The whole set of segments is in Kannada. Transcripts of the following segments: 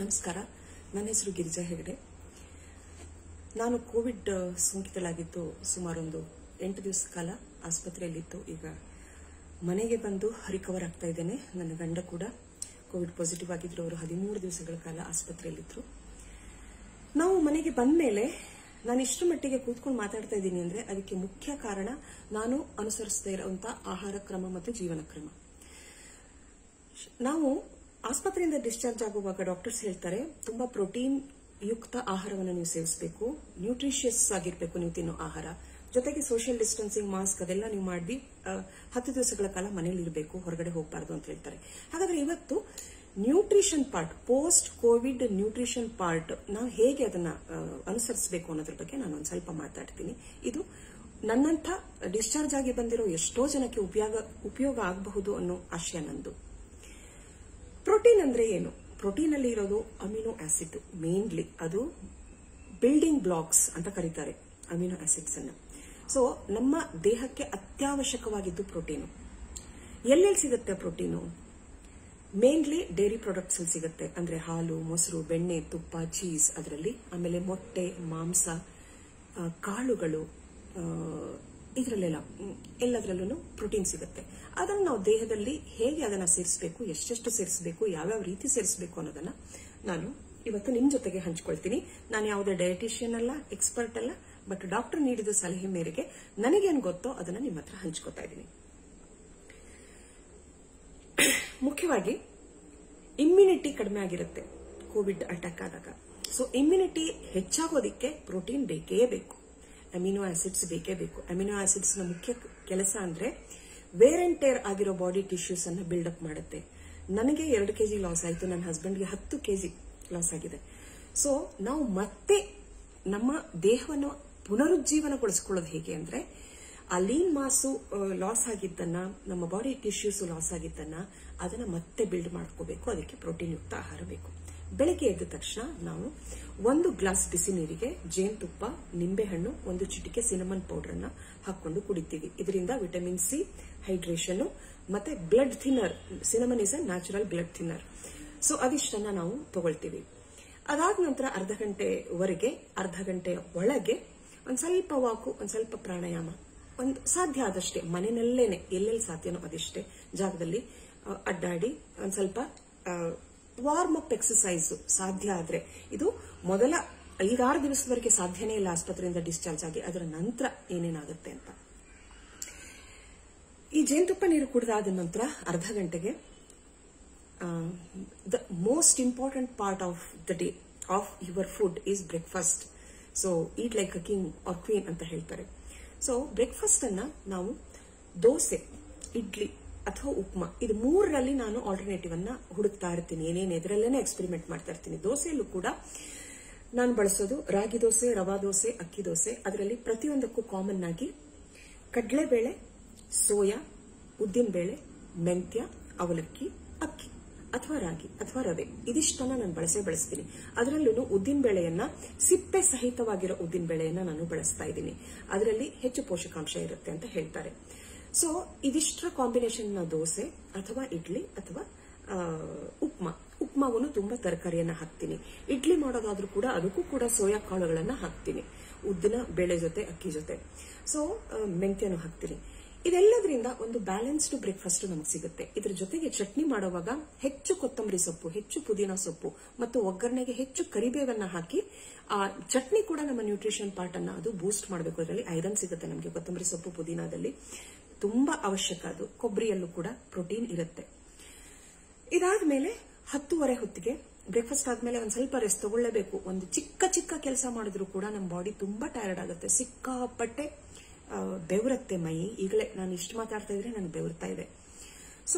ನಮಸ್ಕಾರ ನನ್ನ ಹೆಸರು ಗಿರಿಜಾ ಹೆಗಡೆ ನಾನು ಕೋವಿಡ್ ಸೋಂಕಿತಳಾಗಿದ್ದು ಸುಮಾರೊಂದು ಎಂಟು ದಿವಸ ಕಾಲ ಆಸ್ಪತ್ರೆಯಲ್ಲಿತ್ತು ಈಗ ಮನೆಗೆ ಬಂದು ರಿಕವರ್ ಆಗ್ತಾ ಇದ್ದೇನೆ ನನ್ನ ಗಂಡ ಕೂಡ ಕೋವಿಡ್ ಪಾಸಿಟಿವ್ ಆಗಿದ್ರು ಅವರು ಹದಿಮೂರು ದಿವಸಗಳ ಕಾಲ ಆಸ್ಪತ್ರೆಯಲ್ಲಿದ್ದರು ನಾವು ಮನೆಗೆ ಬಂದ ಮೇಲೆ ನಾನು ಇಷ್ಟು ಮಟ್ಟಿಗೆ ಕೂತ್ಕೊಂಡು ಮಾತಾಡ್ತಾ ಇದ್ದೀನಿ ಅಂದ್ರೆ ಅದಕ್ಕೆ ಮುಖ್ಯ ಕಾರಣ ನಾನು ಅನುಸರಿಸದೇ ಇರುವಂತಹ ಆಹಾರ ಕ್ರಮ ಮತ್ತು ಜೀವನ ಕ್ರಮ ನಾವು ಆಸ್ಪತ್ರೆಯಿಂದ ಡಿಸ್ಚಾರ್ಜ್ ಆಗುವಾಗ ಡಾಕ್ಟರ್ಸ್ ಹೇಳ್ತಾರೆ ತುಂಬಾ ಪ್ರೋಟೀನ್ ಯುಕ್ತ ಆಹಾರವನ್ನು ನೀವು ಸೇವಿಸಬೇಕು ನ್ಯೂಟ್ರಿಷಿಯಸ್ ಆಗಿರ್ಬೇಕು ನೀವು ತಿನ್ನೋ ಆಹಾರ ಜೊತೆಗೆ ಸೋಷಿಯಲ್ ಡಿಸ್ಟೆನ್ಸಿಂಗ್ ಮಾಸ್ಕ್ ಅದೆಲ್ಲ ನೀವು ಮಾಡಿ ಆ, ಹತ್ತು ದಿವಸಗಳ ಕಾಲ ಮನೇಲಿ ಇರಬೇಕು ಹೊರಗಡೆ ಹೋಗಬಾರ್ದು ಅಂತ ಹೇಳ್ತಾರೆ ಹಾಗಾದ್ರೆ ಇವತ್ತು nutrition part post Covid nutrition part ನಾವು ಹೇಗೆ ಅದನ್ನ ಆ, ಅನುಸರಿಸಬೇಕು ಅನ್ನೋದ್ರ ಬಗ್ಗೆ ನಾನು ಒಂದ್ ಸ್ವಲ್ಪ ಮಾತಾಡ್ತೀನಿ ಇದು ನನ್ನಂಥ ಡಿಸ್ಚಾರ್ಜ್ ಆಗಿ ಬಂದಿರೋ ಎಷ್ಟೋ ಜನಕ್ಕೆ ಉಪಯೋಗ ಉಪಯೋಗ ಆಗಬಹುದು ಅನ್ನೋ ಆಶಯ ನಂದು ಪ್ರೋಟೀನ್ ಅಂದ್ರೆ ಏನು ಪ್ರೋಟೀನ್ ಅಲ್ಲಿ ಇರೋದು ಅಮಿನೋ ಆಸಿಡ್ ಮೇನ್ಲಿ ಅದು ಬಿಲ್ಡಿಂಗ್ ಬ್ಲಾಕ್ಸ್ ಅಂತ ಕರೀತಾರೆ ಅಮಿನೋ ಆಸಿಡ್ಸ್ ಅನ್ನ ಸೊ ನಮ್ಮ ದೇಹಕ್ಕೆ ಅತ್ಯವಶ್ಯಕವಾಗಿದ್ದು ಪ್ರೋಟೀನು ಎಲ್ಲೆಲ್ಲಿ ಸಿಗುತ್ತೆ ಪ್ರೋಟೀನು ಮೇನ್ಲಿ ಡೈರಿ ಪ್ರಾಡಕ್ಟ್ಸ್ ಅಲ್ಲಿ ಸಿಗುತ್ತೆ ಅಂದ್ರೆ ಹಾಲು ಮೊಸರು ಬೆಣ್ಣೆ ತುಪ್ಪ ಚೀಸ್ ಅದರಲ್ಲಿ ಆಮೇಲೆ ಮೊಟ್ಟೆ ಮಾಂಸ ಆ, ಕಾಳುಗಳು ಇದರಲ್ಲೆಲ್ಲ ಎಲ್ಲದರಲ್ಲೂ ಪ್ರೋಟೀನ್ ಸಿಗುತ್ತೆ ಅದನ್ನು ನಾವು ದೇಹದಲ್ಲಿ ಹೇಗೆ ಅದನ್ನ ಸೇರಿಸಬೇಕು ಎಷ್ಟೆಷ್ಟು ಸೇರಿಸಬೇಕು ಯಾವ್ಯಾವ ರೀತಿ ಸೇರಿಸಬೇಕು ಅನ್ನೋದನ್ನ ನಾನು ಇವತ್ತು ನಿಮ್ ಜೊತೆಗೆ ಹಂಚ್ಕೊಳ್ತೀನಿ ನಾನು ಯಾವುದೇ ಡಯಟಿಷಿಯನ್ ಅಲ್ಲ ಎಕ್ಸ್ಪರ್ಟ್ ಅಲ್ಲ ಬಟ್ ಡಾಕ್ಟರ್ ನೀಡಿದ ಸಲಹೆ ಮೇರೆಗೆ ನನಗೇನು ಗೊತ್ತೋ ಅದನ್ನ ನಿಮ್ಮ ಹತ್ರ ಹಂಚ್ಕೊತಾ ಇದ್ದೀನಿ ಮುಖ್ಯವಾಗಿ ಇಮ್ಯುನಿಟಿ ಕಡಿಮೆ ಆಗಿರುತ್ತೆ ಕೋವಿಡ್ ಅಟ್ಯಾಕ್ ಆದಾಗ ಸೊ ಇಮ್ಯುನಿಟಿ ಹೆಚ್ಚಾಗೋದಿಕ್ಕೆ ಪ್ರೋಟೀನ್ ಬೇಕೇ ಬೇಕು ಅಮಿನೋ ಆಸಿಡ್ಸ್ ಬೇಕೇ ಬೇಕು ಅಮಿನೋ ಆಸಿಡ್ಸ್ ನ ಮುಖ್ಯ ಕೆಲಸ ಅಂದ್ರೆ ವೇರ್ ಅಂಡ್ ಟೇರ್ ಆಗಿರೋ ಬಾಡಿ ಟಿಶ್ಯೂಸ್ ಅನ್ನ ಬಿಲ್ಡಪ್ ಮಾಡುತ್ತೆ ನನಗೆ ಎರಡು ಕೆಜಿ ಲಾಸ್ ಆಯ್ತು ನನ್ನ ಹಸ್ಬೆಂಡ್ಗೆ ಹತ್ತು ಕೆಜಿ ಲಾಸ್ ಆಗಿದೆ ಸೊ ನಾವು ಮತ್ತೆ ನಮ್ಮ ದೇಹವನ್ನು ಪುನರುಜ್ಜೀವನಗೊಳಿಸ್ಕೊಳ್ಳೋದು ಹೇಗೆ ಅಂದ್ರೆ ಆ ಲೀನ್ ಮಾಸು ಲಾಸ್ ಆಗಿದ್ದನ್ನ ನಮ್ಮ ಬಾಡಿ ಟಿಶ್ಯೂಸ್ ಲಾಸ್ ಆಗಿದ್ದನ್ನ ಅದನ್ನ ಮತ್ತೆ ಬಿಲ್ಡ್ ಮಾಡ್ಕೋಬೇಕು ಅದಕ್ಕೆ ಪ್ರೋಟೀನ್ ಯುಕ್ತ ಆಹಾರ ಬೇಕು ಬೆಳಗ್ಗೆ ಎದ್ದ ತಕ್ಷಣ ನಾವು ಒಂದು ಗ್ಲಾಸ್ ಬಿಸಿ ನೀರಿಗೆ ಜೇನುತುಪ್ಪ ನಿಂಬೆಹಣ್ಣು ಒಂದು ಚಿಟಿಕೆ ಸಿನಮನ್ ಪೌಡರ್ ಅನ್ನ ಹಾಕೊಂಡು ಕುಡಿತೀವಿ ಇದರಿಂದ ವಿಟಮಿನ್ ಸಿ ಹೈಡ್ರೇಷನ್ ಮತ್ತೆ blood thinner cinnamon is a natural blood thinner so ಅದಿಷ್ಟನ್ನ ನಾವು ತಗೊಳ್ತೀವಿ ಅದಾದ ನಂತರ ಅರ್ಧ ಗಂಟೆವರೆಗೆ ಅರ್ಧ ಗಂಟೆಯ ಒಳಗೆ ಒಂದ್ ಸ್ವಲ್ಪ ವಾಕು ಒಂದ್ ಸ್ವಲ್ಪ ಪ್ರಾಣಾಯಾಮ ಒಂದು ಸಾಧ್ಯ ಆದಷ್ಟೇ ಮನೆಯಲ್ಲೇನೆ ಎಲ್ಲೆಲ್ಲಿ ಸಾಧ್ಯನೋ ಅದಷ್ಟೇ ಜಾಗದಲ್ಲಿ ಆ, ಅಡ್ಡಾಡಿ ಒಂದ್ ಸ್ವಲ್ಪ ವಾರ್ಮ್ ಅಪ್ ಎಕ್ಸಸೈಸ್ ಸಾಧ್ಯ ಆದ್ರೆ ಇದು ಮೊದಲ ಐದಾರು ದಿವಸದವರೆಗೆ ಸಾಧ್ಯನೇ ಇಲ್ಲ ಆಸ್ಪತ್ರೆಯಿಂದ ಡಿಸ್ಚಾರ್ಜ್ ಆಗಿ ಅದರ ನಂತರ ಏನೇನಾಗುತ್ತೆ ಅಂತ ಈ ಜೇನುತುಪ್ಪ ನೀರು ಕುಡಿದಾದ ನಂತರ ಅರ್ಧ ಗಂಟೆಗೆ the most important part of the day of your food is breakfast so eat like a king or queen ಅಂತ ಹೇಳ್ತಾರೆ ಸೊ ಬ್ರೇಕ್ಫಾಸ್ಟ್ ಅನ್ನ ನಾವು ದೋಸೆ ಇಡ್ಲಿ ಅಥವಾ ಉಪ್ಮಾ ಇದು ಮೂರರಲ್ಲಿ ನಾನು ಆಲ್ಟರ್ನೇಟಿವ್ ಅನ್ನ ಹುಡುಕ್ತಾ ಇರ್ತೀನಿ ಏನೇನು ಎದರಲ್ಲೇನೆ ಎಕ್ಸ್ಪೆರಿಮೆಂಟ್ ಮಾಡ್ತಾ ಇರ್ತೀನಿ ದೋಸೆಯಲ್ಲೂ ಕೂಡ ನಾನು ಬಳಸೋದು ರಾಗಿ ದೋಸೆ ರವಾ ದೋಸೆ ಅಕ್ಕಿ ದೋಸೆ ಅದರಲ್ಲಿ ಪ್ರತಿಯೊಂದಕ್ಕೂ ಕಾಮನ್ ಆಗಿ ಕಡಲೆಬೇಳೆ ಸೋಯಾ ಉದ್ದಿನಬೇಳೆ ಮೆಂತ್ಯ ಅವಲಕ್ಕಿ ಅಕ್ಕಿ ಅಥವಾ ರಾಗಿ ಅಥವಾ ರವೆ ಇದಿಷ್ಟನ್ನ ನಾನು ಬಳಸೇ ಬಳಸ್ತೀನಿ ಅದರಲ್ಲೂ ಉದ್ದಿನ ಬೇಳೆಯನ್ನ ಸಿಪ್ಪೆ ಸಹಿತವಾಗಿರೋ ಉದ್ದಿನ ಬೇಳೆಯನ್ನ ನಾನು ಬಳಸ್ತಾ ಇದ್ದೀನಿ ಅದರಲ್ಲಿ ಹೆಚ್ಚು ಪೋಷಕಾಂಶ ಇರುತ್ತೆ ಅಂತ ಹೇಳ್ತಾರೆ ಸೊ ಇದಿಷ್ಟರ ಕಾಂಬಿನೇಷನ್ ದೋಸೆ ಅಥವಾ ಇಡ್ಲಿ ಅಥವಾ ಆ, ಉಪ್ಮಾ ಉಪ್ಮಾವನ್ನು ತುಂಬಾ ತರಕಾರಿಯನ್ನ ಹಾಕ್ತೀನಿ ಇಡ್ಲಿ ಮಾಡೋದಾದ್ರೂ ಕೂಡ ಅದಕ್ಕೂ ಕೂಡ ಸೋಯಾ ಕಾಳುಗಳನ್ನ ಹಾಕ್ತೀನಿ ಉದ್ದಿನ ಬೇಳೆ ಜೊತೆ ಅಕ್ಕಿ ಜೊತೆ ಸೊ ಮೆಂತ್ಯನು ಹಾಕ್ತೀನಿ ಇದೆಲ್ಲದರಿಂದ ಒಂದು ಬ್ಯಾಲೆನ್ಸ್ಡ್ ಬ್ರೇಕ್ಫಾಸ್ಟ್ ನಮಗೆ ಸಿಗುತ್ತೆ ಇದ್ರ ಜೊತೆಗೆ ಚಟ್ನಿ ಮಾಡುವಾಗ ಹೆಚ್ಚು ಕೊತ್ತಂಬರಿ ಸೊಪ್ಪು ಹೆಚ್ಚು ಪುದೀನ ಸೊಪ್ಪು ಮತ್ತು ಒಗ್ಗರಣೆಗೆ ಹೆಚ್ಚು ಕರಿಬೇವನ್ನ ಹಾಕಿ ಆ ಚಟ್ನಿ ಕೂಡ ನಮ್ಮ ನ್ಯೂಟ್ರಿಷನ್ ಪಾರ್ಟ್ ಅನ್ನ ಅದು ಬೂಸ್ಟ್ ಮಾಡಬೇಕು ಅದರಲ್ಲಿ ಐರನ್ ಸಿಗುತ್ತೆ ನಮಗೆ ಕೊತ್ತಂಬರಿ ಸೊಪ್ಪು ಪುದೀನದಲ್ಲಿ ತುಂಬಾ ಅವಶ್ಯಕ ಅದು ಕೊಬ್ಬರಿಯಲ್ಲೂ ಕೂಡ ಪ್ರೋಟೀನ್ ಇರುತ್ತೆ ಇದಾದ್ಮೇಲೆ ಹತ್ತುವರೆ ಹೊತ್ತಿಗೆ ಬ್ರೇಕ್ಫಾಸ್ಟ್ ಆದ್ಮೇಲೆ ಒಂದ್ ಸ್ವಲ್ಪ ರೆಸ್ಟ್ ತಗೊಳ್ಳೇಬೇಕು ಒಂದು ಚಿಕ್ಕ ಚಿಕ್ಕ ಕೆಲಸ ಮಾಡಿದ್ರು ಕೂಡ ನಮ್ಮ ಬಾಡಿ ತುಂಬಾ ಟಯರ್ಡ್ ಆಗುತ್ತೆ ಸಿಕ್ಕಾಪಟ್ಟೆ ಆ, ಬೆವರುತ್ತೆ ಮೈ ಈಗಲೇ ನಾನು ಇಷ್ಟು ಮಾತಾಡ್ತಾ ಇದ್ರೆ ನನಗೆ ಬೆವರ್ತಾ ಇದೆ ಸೊ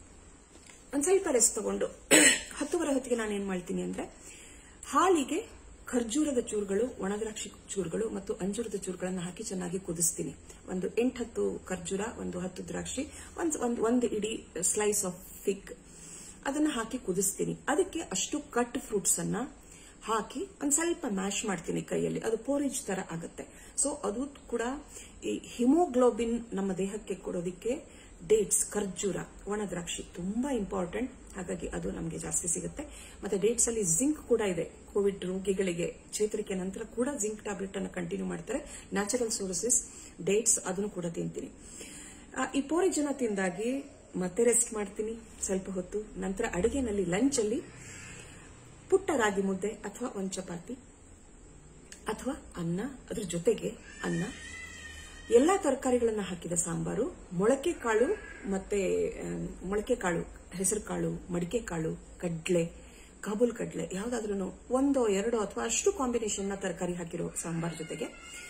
ಒಂದ್ ಸ್ವಲ್ಪ ರೆಸ್ಟ್ ತಗೊಂಡು ಹತ್ತುವರೆ ಹೊತ್ತಿಗೆ ನಾನು ಏನ್ ಮಾಡ್ತೀನಿ ಅಂದ್ರೆ ಹಾಲಿಗೆ ಖರ್ಜೂರದ ಚೂರುಗಳು ಒಣದ್ರಾಕ್ಷಿ ಚೂರುಗಳು ಮತ್ತು ಅಂಜೂರದ ಚೂರುಗಳನ್ನು ಹಾಕಿ ಚೆನ್ನಾಗಿ ಕುದಿಸ್ತೀನಿ ಒಂದು ಎಂಟು ಹತ್ತು ಖರ್ಜೂರ ಒಂದು ಹತ್ತು ದ್ರಾಕ್ಷಿ ಒಂದ್ ಒಂದ್ ಒಂದು ಇಡೀ ಸ್ಲೈಸ್ ಆಫ್ ಫಿಗ್ ಅದನ್ನ ಹಾಕಿ ಕುದಿಸ್ತೀನಿ ಅದಕ್ಕೆ ಅಷ್ಟು ಕಟ್ ಫ್ರೂಟ್ಸ್ ಅನ್ನ ಹಾಕಿ ಒಂದ್ ಸ್ವಲ್ಪ ಮ್ಯಾಶ್ ಮಾಡ್ತೀನಿ ಕೈಯಲ್ಲಿ ಅದು ಪೋರೇಜ್ ತರ ಆಗುತ್ತೆ ಸೊ ಅದು ಕೂಡ ಈ ಹಿಮೋಗ್ಲೋಬಿನ್ ನಮ್ಮ ದೇಹಕ್ಕೆ ಕೊಡೋದಿಕ್ಕೆ ಡೇಟ್ಸ್ ಖರ್ಜೂರ ಒಣ ದ್ರಾಕ್ಷಿ ತುಂಬಾ ಇಂಪಾರ್ಟೆಂಟ್ ಹಾಗಾಗಿ ಅದು ನಮಗೆ ಜಾಸ್ತಿ ಸಿಗುತ್ತೆ ಮತ್ತೆ ಡೇಟ್ಸ್ ಅಲ್ಲಿ ಜಿಂಕ್ ಕೂಡ ಇದೆ ಕೋವಿಡ್ ರೋಗಿಗಳಿಗೆ ಚೇತರಿಕೆ ನಂತರ ಕೂಡ ಜಿಂಕ್ ಟ್ಯಾಬ್ಲೆಟ್ ಅನ್ನು ಕಂಟಿನ್ಯೂ ಮಾಡ್ತಾರೆ ನ್ಯಾಚುರಲ್ ಸೋರ್ಸಸ್ ಡೇಟ್ಸ್ ಅದನ್ನು ಕೂಡ ತಿಂತೀನಿ ಆ, ಈ ಪೋರಿ ಜನ ತಿಂದಾಗಿ ಮತ್ತೆ ರೆಸ್ಟ್ ಮಾಡ್ತೀನಿ ಸ್ವಲ್ಪ ಹೊತ್ತು ನಂತರ ಅಡಿಗೆನಲ್ಲಿ ಲಂಚ್ ಅಲ್ಲಿ ಪುಟ್ಟ ರಾಗಿ ಮುದ್ದೆ ಅಥವಾ ಒಂದು ಚಪಾತಿ ಅಥವಾ ಅನ್ನ ಅದ್ರ ಜೊತೆಗೆ ಅನ್ನ ಎಲ್ಲಾ ತರಕಾರಿಗಳನ್ನ ಹಾಕಿದ ಸಾಂಬಾರು ಮೊಳಕೆ ಕಾಳು ಮತ್ತೆ ಆಮ್, ಮೊಳಕೆ ಕಾಳು ಹೆಸರು ಕಾಳು ಮಡಿಕೆ ಕಾಳು ಕಡ್ಲೆ ಕಾಬೂಲ್ ಕಡ್ಲೆ ಯಾವ್ದಾದ್ರೂ ಒಂದೋ ಎರಡೋ ಅಥವಾ ಅಷ್ಟು ಕಾಂಬಿನೇಷನ್ ನ ತರಕಾರಿ ಹಾಕಿರೋ ಸಾಂಬಾರ್ ಜೊತೆಗೆ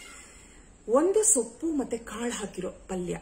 ಒಂದು ಸೊಪ್ಪು ಮತ್ತೆ ಕಾಳು ಹಾಕಿರೋ ಪಲ್ಯ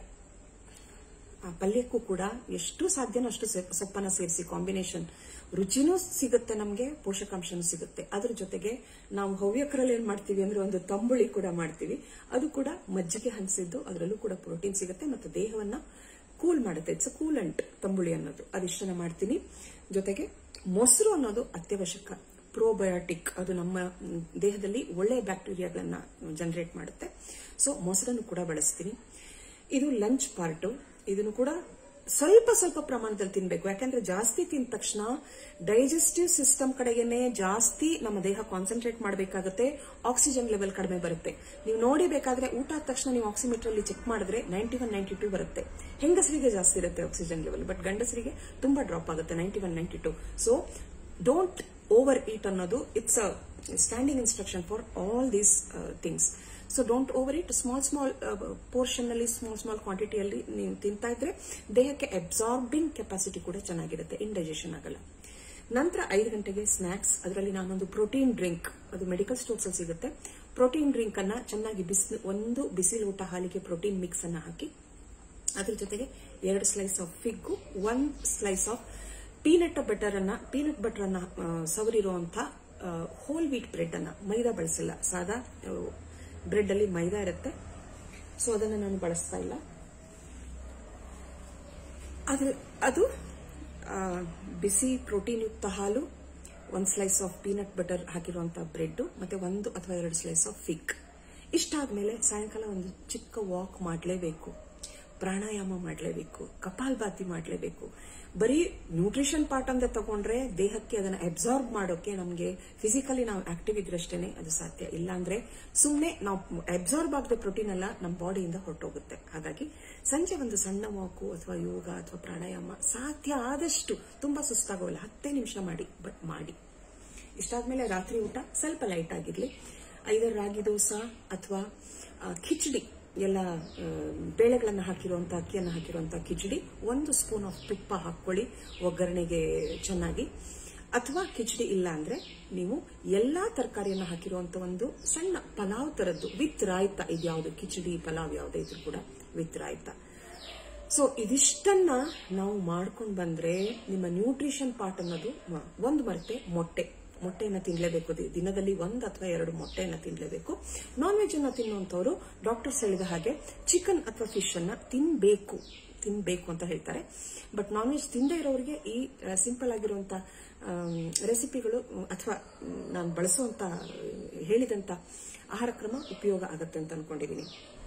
ಆ ಪಲ್ಯಕ್ಕೂ ಕೂಡ ಎಷ್ಟು ಸಾಧ್ಯನೋ ಅಷ್ಟು ಸೆ- ಸೊಪ್ಪನ್ನ ಸೇರಿಸಿ ಕಾಂಬಿನೇಷನ್ ರುಚಿನೂ ಸಿಗುತ್ತೆ ನಮಗೆ ಪೋಷಕಾಂಶನೂ ಸಿಗುತ್ತೆ ಅದ್ರ ಜೊತೆಗೆ ನಾವು ಹವ್ಯಕರಲ್ಲಿ ಏನ್ ಮಾಡ್ತೀವಿ ಅಂದ್ರೆ ಒಂದು ತಂಬುಳಿ ಕೂಡ ಮಾಡ್ತೀವಿ ಅದು ಕೂಡ ಮಜ್ಜಿಗೆ ಹಂಚಿದ್ದು ಅದರಲ್ಲೂ ಕೂಡ ಪ್ರೋಟೀನ್ ಸಿಗುತ್ತೆ ಮತ್ತು ದೇಹವನ್ನ ಕೂಲ್ ಮಾಡುತ್ತೆ ಇಟ್ಸ್ ಕೂಲಂಟ್ ತಂಬುಳಿ ಅನ್ನೋದು ಅದಿಷ್ಟನ್ನ ಮಾಡ್ತೀನಿ ಜೊತೆಗೆ ಮೊಸರು ಅನ್ನೋದು ಅತ್ಯವಶ್ಯಕ ಪ್ರೋಬಯೋಟಿಕ್ ಅದು ನಮ್ಮ ಮ್, ದೇಹದಲ್ಲಿ ಒಳ್ಳೆಯ ಬ್ಯಾಕ್ಟೀರಿಯಾಗಳನ್ನ ಜನರೇಟ್ ಮಾಡುತ್ತೆ ಸೊ ಮೊಸರನ್ನು ಕೂಡ ಬಳಸ್ತೀನಿ ಇದು ಲಂಚ್ ಪಾರ್ಟು ಇದನ್ನು ಕೂಡ ಸ್ವಲ್ಪ ಸ್ವಲ್ಪ ಪ್ರಮಾಣದಲ್ಲಿ ತಿನ್ಬೇಕು ಯಾಕಂದ್ರೆ ಜಾಸ್ತಿ ತಿಂದ ತಕ್ಷಣ ಡೈಜೆಸ್ಟಿವ್ ಸಿಸ್ಟಮ್ ಕಡೆಗೇನೆ ಜಾಸ್ತಿ ನಮ್ಮ ದೇಹ ಕಾನ್ಸಂಟ್ರೇಟ್ ಮಾಡಬೇಕಾಗುತ್ತೆ ಆಕ್ಸಿಜನ್ ಲೆವೆಲ್ ಕಡಿಮೆ ಬರುತ್ತೆ ನೀವು ನೋಡಿ ಬೇಕಾದ್ರೆ ಊಟ ಆದ ತಕ್ಷಣ ನೀವು ಆಕ್ಸಿಮೀಟರ್ ಅಲ್ಲಿ ಚೆಕ್ ಮಾಡಿದ್ರೆ ನೈಂಟಿ ಒನ್ ನೈಂಟಿ ಟೂ ಬರುತ್ತೆ ಹೆಂಗಸರಿಗೆ ಜಾಸ್ತಿ ಇರುತ್ತೆ ಆಕ್ಸಿಜನ್ ಲೆವೆಲ್ ಬಟ್ ಗಂಡಸರಿಗೆ ತುಂಬಾ ಡ್ರಾಪ್ ಆಗುತ್ತೆ ninety one ninety two so don't overeat ಅನ್ನೋದು it's a standing instruction for all these things so don't overeat small small portion ಅಲ್ಲಿ ಸ್ಮಾಲ್ ಸ್ಮಾಲ್ ಕ್ವಾಂಟಿಟಿಯಲ್ಲಿ ನೀವು ತಿಂತಾ ಇದ್ರೆ ದೇಹಕ್ಕೆ ಅಬ್ಸಾರ್ಬಿಂಗ್ ಕೆಪಾಸಿಟಿ ಕೂಡ ಚೆನ್ನಾಗಿರುತ್ತೆ ಇಂಡೈಜೆಷನ್ ಆಗಲ್ಲ ನಂತರ ಐದು ಗಂಟೆಗೆ ಸ್ನಾಕ್ಸ್ ಅದರಲ್ಲಿ ನಾನೊಂದು ಪ್ರೋಟೀನ್ ಡ್ರಿಂಕ್ ಅದು ಮೆಡಿಕಲ್ ಸ್ಟೋರ್ಸ್ ಅಲ್ಲಿ ಸಿಗುತ್ತೆ ಪ್ರೋಟೀನ್ ಡ್ರಿಂಕ್ ಅನ್ನ ಚೆನ್ನಾಗಿ ಬಿಸಿ ಒಂದು ಬಿಸಿ ಲೋಟ ಹಾಲಿಗೆ ಪ್ರೋಟೀನ್ ಮಿಕ್ಸ್ ಅನ್ನ ಹಾಕಿ ಅದ್ರ ಜೊತೆಗೆ ಎರಡು ಸ್ಲೈಸ್ ಆಫ್ ಫಿಗ್ಗು ಒಂದ್ ಸ್ಲೈಸ್ ಆಫ್ ಪೀನಟ್ ಬಟರ್ ಅನ್ನ ಪೀನಟ್ ಬಟರ್ ಅನ್ನ ಆ, ಸವರಿರುವಂತ ಹೋಲ್ ವೀಟ್ ಬ್ರೆಡ್ ಅನ್ನ ಮೈದಾ ಬಳಸಿಲ್ಲ ಸಾದಾ ಬ್ರೆಡ್ ಅಲ್ಲಿ ಮೈದಾ ಇರುತ್ತೆ ಸೊ ಅದನ್ನ ನಾನು ಬಳಸ್ತಾ ಇಲ್ಲ ಅದು ಅದು ಆ, ಬಿಸಿ ಪ್ರೋಟೀನ್ ಯುಕ್ತ ಹಾಲು ಒಂದು ಸ್ಲೈಸ್ ಆಫ್ ಪೀನಟ್ ಬಟರ್ ಹಾಕಿರುವಂತಹ ಬ್ರೆಡ್ ಮತ್ತೆ ಒಂದು ಅಥವಾ ಎರಡು ಸ್ಲೈಸ್ ಆಫ್ ಫಿಗ್ ಇಷ್ಟಾದ್ಮೇಲೆ ಸಾಯಂಕಾಲ ಒಂದು ಚಿಕ್ಕ ವಾಕ್ ಮಾಡಲೇಬೇಕು ಪ್ರಾಣಾಯಾಮ ಮಾಡಲೇಬೇಕು ಕಪಾಲ್ಭಾತಿ ಮಾಡಲೇಬೇಕು ಬರೀ ನ್ಯೂಟ್ರಿಷನ್ ಪಾರ್ಟ್ ಅಂತ ತಗೊಂಡ್ರೆ ದೇಹಕ್ಕೆ ಅದನ್ನ ಅಬ್ಸಾರ್ಬ್ ಮಾಡೋಕೆ ನಮಗೆ ಫಿಸಿಕಲಿ ನಾವು ಆಕ್ಟಿವ್ ಇದ್ರಷ್ಟೇನೆ ಅದು ಸಾಧ್ಯ ಇಲ್ಲಾಂದ್ರೆ ಸುಮ್ಮನೆ ನಾವು ಅಬ್ಸಾರ್ಬ್ ಆಗದೆ ಪ್ರೋಟೀನ್ ಎಲ್ಲ ನಮ್ಮ ಬಾಡಿಯಿಂದ ಹೊರಟೋಗುತ್ತೆ ಹಾಗಾಗಿ ಸಂಜೆ ಒಂದು ಸಣ್ಣ ವಾಕು ಅಥವಾ ಯೋಗ ಅಥವಾ ಪ್ರಾಣಾಯಾಮ ಸಾಧ್ಯ ಆದಷ್ಟು ತುಂಬಾ ಸುಸ್ತಾಗೋಲ್ಲ ಹತ್ತೇ ನಿಮಿಷ ಮಾಡಿ ಬಟ್ ಮಾಡಿ ಇಷ್ಟಾದ್ಮೇಲೆ ರಾತ್ರಿ ಊಟ ಸ್ವಲ್ಪ ಲೈಟ್ ಆಗಿರ್ಲಿ ಐದರ ರಾಗಿ ದೋಸೆ ಅಥವಾ ಖಿಚಡಿ ಎಲ್ಲ ಆ, ಬೇಳೆಗಳನ್ನ ಹಾಕಿರುವಂತ ಅಕ್ಕಿಯನ್ನು ಹಾಕಿರುವಂತ ಕಿಚಡಿ ಒಂದು ಸ್ಪೂನ್ ಆಫ್ ತುಪ್ಪ ಹಾಕೊಳ್ಳಿ ಒಗ್ಗರಣೆಗೆ ಚೆನ್ನಾಗಿ ಅಥವಾ ಕಿಚಡಿ ಇಲ್ಲ ಅಂದ್ರೆ ನೀವು ಎಲ್ಲಾ ತರಕಾರಿಯನ್ನ ಹಾಕಿರುವಂತ ಒಂದು ಸಣ್ಣ ಪಲಾವ್ ತರದ್ದು ವಿತ್ ರಾಯ್ತ ಇದ್ಯಾವುದು ಕಿಚಡಿ ಪಲಾವ್ ಯಾವುದೇ ಇದ್ರೂ ಕೂಡ ವಿತ್ ರಾಯ್ತ ಸೊ ಇದಿಷ್ಟನ್ನ ನಾವು ಮಾಡ್ಕೊಂಡು ಬಂದ್ರೆ ನಿಮ್ಮ ನ್ಯೂಟ್ರಿಷನ್ ಪಾರ್ಟ್ ಅನ್ನೋದು ಮ- ಒಂದು ಮರೆತೆ ಮೊಟ್ಟೆ ಮೊಟ್ಟೆಯನ್ನ ತಿನ್ಲೇಬೇಕು ದಿ- ದಿನದಲ್ಲಿ ಒಂದು ಅಥವಾ ಎರಡು ಮೊಟ್ಟೆಯನ್ನ ತಿನ್ಲೇಬೇಕು ನಾನ್ ವೆಜ್ ಅನ್ನ ತಿನ್ನುವಂತವ್ರು ಡಾಕ್ಟರ್ಸ್ ಹೇಳಿದ ಹಾಗೆ ಚಿಕನ್ ಅಥವಾ ಫಿಶ್ ಅನ್ನ ತಿನ್ಬೇಕು ತಿನ್ಬೇಕು ಅಂತ ಹೇಳ್ತಾರೆ ಬಟ್ ನಾನ್ ವೆಜ್ ತಿಂದೇ ಇರೋರಿಗೆ ಈ ಸಿಂಪಲ್ ಆಗಿರುವಂತ ರೆಸಿಪಿಗಳು ಅಥವಾ ನಾನು ಬಳಸುವಂತ ಹೇಳಿದಂತ ಆಹಾರ ಕ್ರಮ ಉಪಯೋಗ ಆಗತ್ತೆ ಅಂತ ಅನ್ಕೊಂಡಿದೀನಿ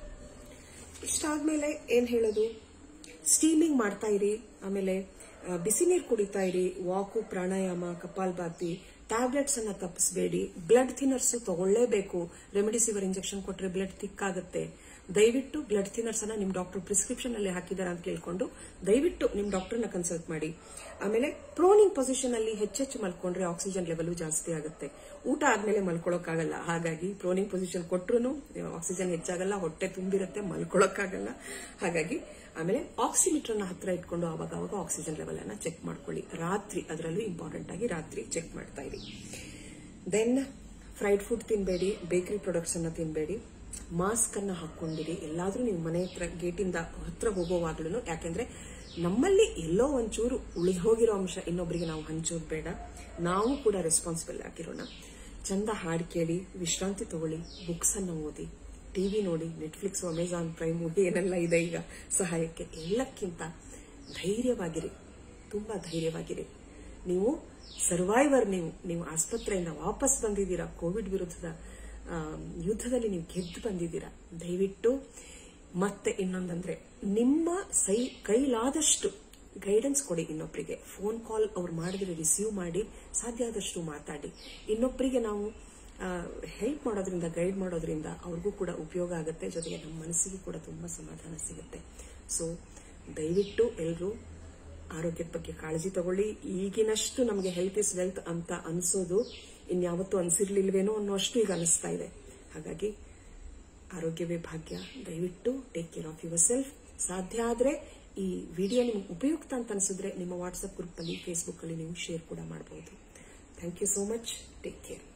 ಇಷ್ಟಾದ್ಮೇಲೆ ಏನ್ ಹೇಳೋದು ಸ್ಟೀಮಿಂಗ್ ಮಾಡ್ತಾ ಇರಿ ಆಮೇಲೆ ಆ, ಬಿಸಿ ನೀರು ಕುಡಿತಾ ಇರಿ ವಾಕು ಪ್ರಾಣಾಯಾಮ ಕಪಾಲ್ಭಾತಿ ಟ್ಯಾಬ್ಲೆಟ್ಸ್ ಅನ್ನ ತಪ್ಪಿಸಬೇಡಿ ಬ್ಲಡ್ ಥಿನರ್ಸ್ ತಗೊಳ್ಳೇಬೇಕು ರೆಮಿಡಿಸಿವರ್ ಇಂಜೆಕ್ಷನ್ ಕೊಟ್ರೆ ಬ್ಲಡ್ ಥಿಕ್ ಆಗುತ್ತೆ ದಯವಿಟ್ಟು ಬ್ಲಡ್ ಥಿನರ್ಸ್ ಅನ್ನ ನಿಮ್ ಡಾಕ್ಟರ್ ಪ್ರಿಸ್ಕ್ರಿಪ್ಷನ್ ಅಲ್ಲಿ ಹಾಕಿದಾರ ಅಂತ ಕೇಳ್ಕೊಂಡು ದಯವಿಟ್ಟು ನಿಮ್ ಡಾಕ್ಟರ್ನ ಕನ್ಸಲ್ಟ್ ಮಾಡಿ ಆಮೇಲೆ ಪ್ರೋನಿಂಗ್ ಪೊಸಿಷನ್ ಅಲ್ಲಿ ಹೆಚ್ಚೆಚ್ಚು ಮಲ್ಕೊಂಡ್ರೆ ಆಕ್ಸಿಜನ್ ಲೆವೆಲ್ ಜಾಸ್ತಿ ಆಗುತ್ತೆ ಊಟ ಆದ್ಮೇಲೆ ಮಲ್ಕೊಳಕ್ಕಾಗಲ್ಲ ಹಾಗಾಗಿ ಪ್ರೋನಿಂಗ್ ಪೊಸಿಷನ್ ಕೊಟ್ರು ಆಕ್ಸಿಜನ್ ಹೆಚ್ಚಾಗಲ್ಲ ಹೊಟ್ಟೆ ತುಂಬಿರುತ್ತೆ ಮಲ್ಕೊಳಕ್ಕಾಗಲ್ಲ ಹಾಗಾಗಿ ಆಮೇಲೆ ಆಕ್ಸಿಮೀಟರ್ ನ ಹತ್ರ ಇಟ್ಕೊಂಡು ಅವಾಗ ಅವಾಗ ಆಕ್ಸಿಜನ್ ಲೆವೆಲ್ ಅನ್ನ ಚೆಕ್ ಮಾಡ್ಕೊಳ್ಳಿ ರಾತ್ರಿ ಅದರಲ್ಲೂ ಇಂಪಾರ್ಟೆಂಟ್ ಆಗಿ ರಾತ್ರಿ ಚೆಕ್ ಮಾಡ್ತಾ ಇರಿ ದೆನ್ ಫ್ರೈಡ್ ಫುಡ್ ತಿನ್ಬೇಡಿ ಬೇಕರಿ ಪ್ರಾಡಕ್ಟ್ಸ್ ಅನ್ನ ತಿನ್ಬೇಡಿ ಮಾಸ್ಕ್ ಅನ್ನ ಹಾಕೊಂಡಿರಿ ಎಲ್ಲಾದ್ರೂ ನೀವು ಮನೆ ಹತ್ರ ಗೇಟಿಂದ ಹತ್ರ ಹೋಗೋವಾಗ್ಲೂ ಯಾಕೆಂದ್ರೆ ನಮ್ಮಲ್ಲಿ ಎಲ್ಲೋ ಒಂಚೂರು ಉಳಿದು ಹೋಗಿರೋ ಅಂಶ ಇನ್ನೊಬ್ಬರಿಗೆ ನಾವು ಹಂಚೋದು ಬೇಡ ನಾವು ಕೂಡ ರೆಸ್ಪಾನ್ಸಿಬಲ್ ಆಗಿರೋಣ ಚಂದ ಹಾಡು ಕೇಳಿ ವಿಶ್ರಾಂತಿ ತಗೊಳ್ಳಿ ಬುಕ್ಸ್ ಅನ್ನ ಓದಿ ಟಿವಿ ನೋಡಿ ನೆಟ್ಫ್ಲಿಕ್ಸ್ ಅಮೆಜಾನ್ ಪ್ರೈಮ್ ಏನೆಲ್ಲ ಇದೆ ಈಗ ಸಹಾಯಕ್ಕೆ ಎಲ್ಲಕ್ಕಿಂತ ಧೈರ್ಯವಾಗಿರಿ ತುಂಬಾ ಧೈರ್ಯವಾಗಿರಿ ನೀವು ಸರ್ವೈವರ್ ನೀವು ನೀವು ಆಸ್ಪತ್ರೆಯಿಂದ ವಾಪಸ್ ಬಂದಿದ್ದೀರಾ ಕೋವಿಡ್ ವಿರುದ್ಧದ ಆ, ಯುದ್ಧದಲ್ಲಿ ನೀವು ಗೆದ್ದು ಬಂದಿದ್ದೀರಾ ದಯವಿಟ್ಟು ಮತ್ತೆ ಇನ್ನೊಂದಂದ್ರೆ ನಿಮ್ಮ ಸೈ ಕೈಲಾದಷ್ಟು ಗೈಡೆನ್ಸ್ ಕೊಡಿ ಇನ್ನೊಬ್ಬರಿಗೆ ಫೋನ್ ಕಾಲ್ ಅವ್ರು ಮಾಡಿದ್ರೆ ರಿಸೀವ್ ಮಾಡಿ ಸಾಧ್ಯ ಆದಷ್ಟು ಮಾತಾಡಿ ಇನ್ನೊಬ್ಬರಿಗೆ ನಾವು ಹೆಲ್ಪ್ ಮಾಡೋದ್ರಿಂದ ಗೈಡ್ ಮಾಡೋದ್ರಿಂದ ಅವ್ರಿಗೂ ಕೂಡ ಉಪಯೋಗ ಆಗುತ್ತೆ ಜೊತೆಗೆ ನಮ್ಮ ಮನಸ್ಸಿಗೂ ಕೂಡ ತುಂಬಾ ಸಮಾಧಾನ ಸಿಗುತ್ತೆ ಸೊ ದಯವಿಟ್ಟು ಎಲ್ಲರೂ ಆರೋಗ್ಯದ ಬಗ್ಗೆ ಕಾಳಜಿ ತಗೊಳ್ಳಿ ಈಗಿನಷ್ಟು ನಮಗೆ ಹೆಲ್ತ್ ಇಸ್ ವೆಲ್ತ್ ಅಂತ ಅನ್ಸೋದು ಇನ್ಯಾವತ್ತೂ ಅನ್ಸಿರ್ಲಿಲ್ವೇನೋ ಅನ್ನೋಷ್ಟು ಈಗ ಅನಿಸ್ತಾ ಇದೆ ಹಾಗಾಗಿ ಆರೋಗ್ಯವೇ ಭಾಗ್ಯ ದಯವಿಟ್ಟು take care of yourself ಸಾಧ್ಯ ಆದ್ರೆ ಈ ವಿಡಿಯೋ ನಿಮ್ಗೆ ಉಪಯುಕ್ತ ಅಂತ ಅನಿಸಿದ್ರೆ ನಿಮ್ಮ ವಾಟ್ಸ್ಆಪ್ ಗ್ರೂಪ್ ಅಲ್ಲಿ ಫೇಸ್ಬುಕ್ ಅಲ್ಲಿ ನೀವು ಶೇರ್ ಕೂಡ ಮಾಡಬಹುದು thank you so much take care